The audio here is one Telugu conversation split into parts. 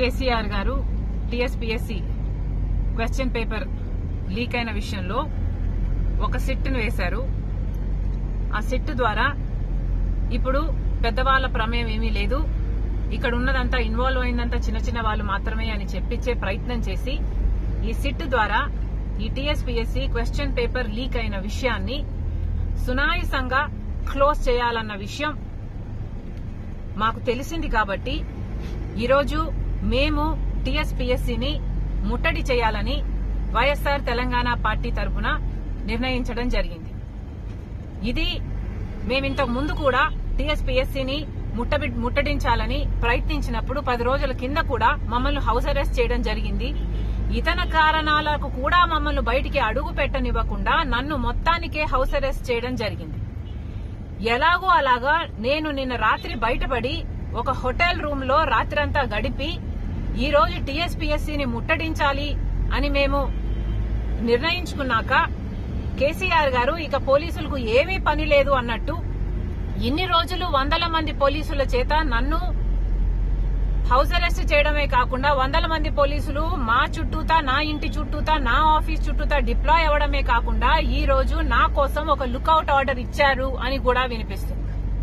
కేసీఆర్ గారు టీఎస్పీఎస్సీ క్వశ్చన్ పేపర్ లీక్ అయిన విషయంలో ఒక సిట్ను వేశారు ఆ సిట్ ద్వారా ఇప్పుడు పెద్దవాళ్ల ప్రమేయం ఏమీ లేదు ఇక్కడ ఉన్నదంతా ఇన్వాల్వ్ అయిందంతా చిన్న చిన్న వాళ్ళు మాత్రమే అని చెప్పించే ప్రయత్నం చేసి ఈ సిట్ ద్వారా ఈ టీఎస్పీఎస్సీ క్వశ్చన్ పేపర్ లీక్ అయిన విషయాన్ని సునాయసంగా క్లోజ్ చేయాలన్న విషయం మాకు తెలిసింది కాబట్టి ఈరోజు మేము టీఎస్పీఎస్సీని ముట్టడి చేయాలని వైఎస్ఆర్ తెలంగాణ పార్టీ తరఫున నిర్ణయించడం జరిగింది ఇది మేమింతకు ముందు కూడా టీఎస్పీఎస్సీని ముట్టబి ముట్టడించాలని ప్రయత్నించినప్పుడు పది రోజుల కింద కూడా మమ్మల్ని హౌస్ అరెస్ట్ చేయడం జరిగింది ఇతర కారణాలకు కూడా మమ్మల్ని బయటికి అడుగు పెట్టనివ్వకుండా నన్ను మొత్తానికే హౌస్ అరెస్ట్ చేయడం జరిగింది ఎలాగో అలాగా నేను నిన్న రాత్రి బయటపడి ఒక హోటల్ రూమ్ లో రాత్రంతా గడిపి ఈ రోజు టీఎస్పీఎస్సీని ముట్టడించాలి అని మేము నిర్ణయించుకున్నాక కేసీఆర్ గారు ఇక పోలీసులకు ఏమీ పని లేదు అన్నట్టు ఇన్ని రోజులు వందల మంది పోలీసుల చేత నన్ను హౌస్ అరెస్ట్ చేయడమే కాకుండా వందల మంది పోలీసులు మా చుట్టూతా నా ఇంటి చుట్టూతా నా ఆఫీస్ చుట్టూతా డిప్లాయ్ అవ్వడమే కాకుండా ఈ రోజు నా కోసం ఒక లుకౌట్ ఆర్డర్ ఇచ్చారు అని కూడా వినిపిస్తుంది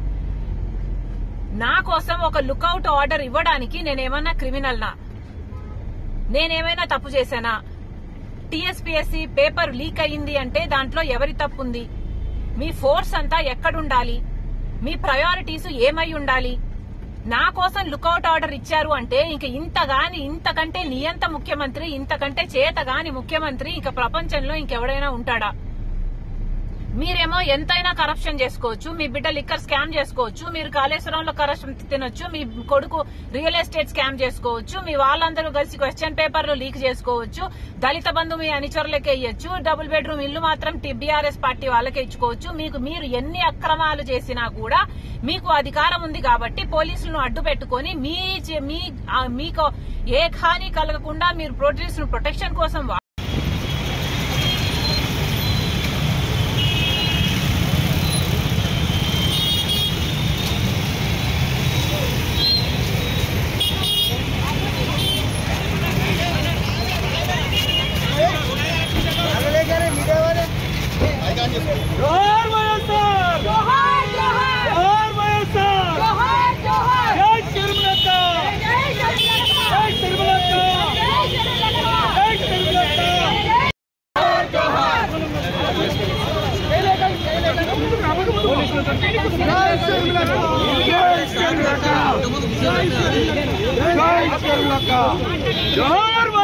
నా కోసం ఒక లుకౌట్ ఆర్డర్ ఇవ్వడానికి నేనేమన్నా క్రిమినల్ నా నేనేమైనా తప్పు చేశానా టీఎస్పీఎస్సీ పేపర్ లీక్ అయ్యింది అంటే దాంట్లో ఎవరి తప్పు ఉంది మీ ఫోర్స్ అంతా ఎక్కడుండాలి మీ ప్రయారిటీస్ ఏమై ఉండాలి నా కోసం లుకౌట్ ఆర్డర్ ఇచ్చారు అంటే ఇంక ఇంతగాని ఇంతకంటే నియంత ముఖ్యమంత్రి ఇంతకంటే చేతగాని ముఖ్యమంత్రి ఇంక ప్రపంచంలో ఇంకెవడైనా ఉంటాడా మీరేమో ఎంతైనా కరప్షన్ చేసుకోవచ్చు మీ బిడ్డ లిక్కర్ స్కామ్ చేసుకోవచ్చు మీరు కాళేశ్వరంలో కరప్షన్ తినొచ్చు మీ కొడుకు రియల్ ఎస్టేట్ స్కామ్ చేసుకోవచ్చు మీ వాళ్ళందరూ కలిసి క్వశ్చన్ పేపర్లు లీక్ చేసుకోవచ్చు దళిత బంధు మీ అనుచరులకే ఇవ్వచ్చు డబుల్ బెడ్రూమ్ ఇల్లు మాత్రం బీఆర్ఎస్ పార్టీ వాళ్ళకే ఇచ్చుకోవచ్చు మీకు మీరు ఎన్ని అక్రమాలు చేసినా కూడా మీకు అధికారం ఉంది కాబట్టి పోలీసులను అడ్డు పెట్టుకొని మీ చే- మీ ఆ, మీకు ఏ హాని కలగకుండా మీరు పోలీసులు ప్రొటెక్షన్ కోసం వా- జోహార్ వైఎస్ఆర్ జోహార్ జోహార్ జోహార్ వైఎస్ఆర్ జోహార్ జోహార్ జై తిరుమలక్క జై జగన్నాథ జై తిరుమలక్క జై జగన్నాథ జై తిరుమలక్క జై తిరుమలక్క జోహార్